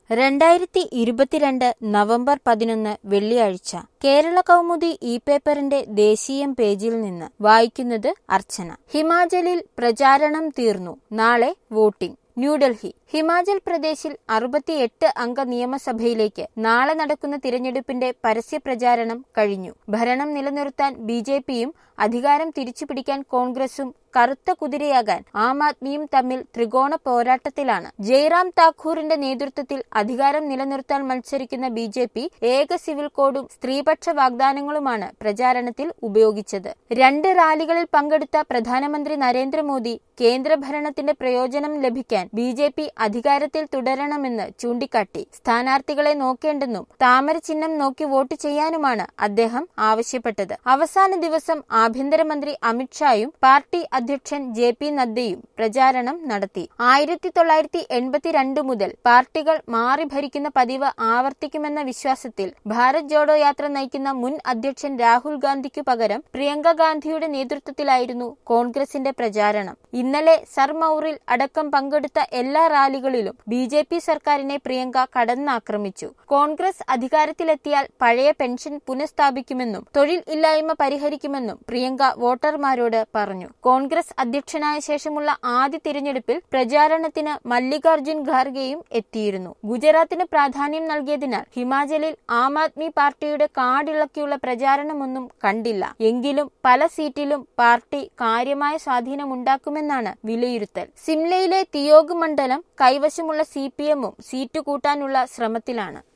രണ്ടായിരത്തി ഇരുപത്തിരണ്ട് നവംബർ പതിനൊന്ന് വെള്ളിയാഴ്ച കേരള കൗമുദി ഇ പേപ്പറിന്റെ ദേശീയം പേജിൽ നിന്ന് വായിക്കുന്നത് അർച്ചന ഹിമാചലിൽ പ്രചാരണം തീർന്നു നാളെ വോട്ടിംഗ് ന്യൂഡൽഹി ഹിമാചൽ പ്രദേശിൽ അറുപത്തിയെട്ട് അംഗ നിയമസഭയിലേക്ക് നാളെ നടക്കുന്ന തിരഞ്ഞെടുപ്പിന്റെ പരസ്യ പ്രചാരണം കഴിഞ്ഞു ഭരണം നിലനിർത്താൻ ബി ജെ പിയും അധികാരം തിരിച്ചുപിടിക്കാൻ കോൺഗ്രസും കറുത്ത കുതിരയാകാൻ ആം ആദ്മിയും തമ്മിൽ ത്രികോണ പോരാട്ടത്തിലാണ് ജയ്റാം താക്കൂറിന്റെ നേതൃത്വത്തിൽ അധികാരം നിലനിർത്താൻ മത്സരിക്കുന്ന ബി ജെ പി ഏക സിവിൽ കോഡും സ്ത്രീപക്ഷ വാഗ്ദാനങ്ങളുമാണ് പ്രചാരണത്തിൽ ഉപയോഗിച്ചത് രണ്ട് റാലികളിൽ പങ്കെടുത്ത പ്രധാനമന്ത്രി നരേന്ദ്രമോദി കേന്ദ്രഭരണത്തിന്റെ പ്രയോജനം ലഭിക്കാൻ ബി ജെ പി അധികാരത്തിൽ തുടരണമെന്ന് ചൂണ്ടിക്കാട്ടി സ്ഥാനാർത്ഥികളെ നോക്കേണ്ടെന്നും താമര ചിഹ്നം നോക്കി വോട്ട് ചെയ്യാനുമാണ് അദ്ദേഹം ആവശ്യപ്പെട്ടത് അവസാന ദിവസം ആഭ്യന്തരമന്ത്രി അമിത്ഷായും പാർട്ടി അധ്യക്ഷൻ ജെ പി നദ്ദയും പ്രചാരണം നടത്തി ആയിരത്തി തൊള്ളായിരത്തി എൺപത്തിരണ്ട് മുതൽ പാർട്ടികൾ മാറി ഭരിക്കുന്ന പതിവ് ആവർത്തിക്കുമെന്ന വിശ്വാസത്തിൽ ഭാരത് ജോഡോ യാത്ര നയിക്കുന്ന മുൻ അധ്യക്ഷൻ രാഹുൽ ഗാന്ധിക്കു പകരം പ്രിയങ്ക ഗാന്ധിയുടെ നേതൃത്വത്തിലായിരുന്നു കോൺഗ്രസിന്റെ പ്രചാരണം ഇന്നലെ സർമൌറിൽ അടക്കം പങ്കെടുത്ത എല്ലാ റാലികളിലും ബി ജെ പി സർക്കാരിനെ പ്രിയങ്ക കടന്നാക്രമിച്ചു കോൺഗ്രസ് അധികാരത്തിലെത്തിയാൽ പഴയ പെൻഷൻ പുനഃസ്ഥാപിക്കുമെന്നും തൊഴിൽ ഇല്ലായ്മ പരിഹരിക്കുമെന്നും പ്രിയങ്ക വോട്ടർമാരോട് പറഞ്ഞു കോൺഗ്രസ് അധ്യക്ഷനായ ശേഷമുള്ള ആദ്യ തിരഞ്ഞെടുപ്പിൽ പ്രചാരണത്തിന് മല്ലികാർജുൻ ഖാർഗെയും എത്തിയിരുന്നു ഗുജറാത്തിന് പ്രാധാന്യം നൽകിയതിനാൽ ഹിമാചലിൽ ആം ആദ്മി പാർട്ടിയുടെ കാടിളക്കിയുള്ള പ്രചാരണമൊന്നും കണ്ടില്ല എങ്കിലും പല സീറ്റിലും പാർട്ടി കാര്യമായ സ്വാധീനമുണ്ടാക്കുമെന്നാണ് വിലയിരുത്തൽ സിംലയിലെ തിയോഗ് മണ്ഡലം കൈവശമുള്ള സി പി എമ്മും സീറ്റ് കൂട്ടാനുള്ള ശ്രമത്തിലാണ്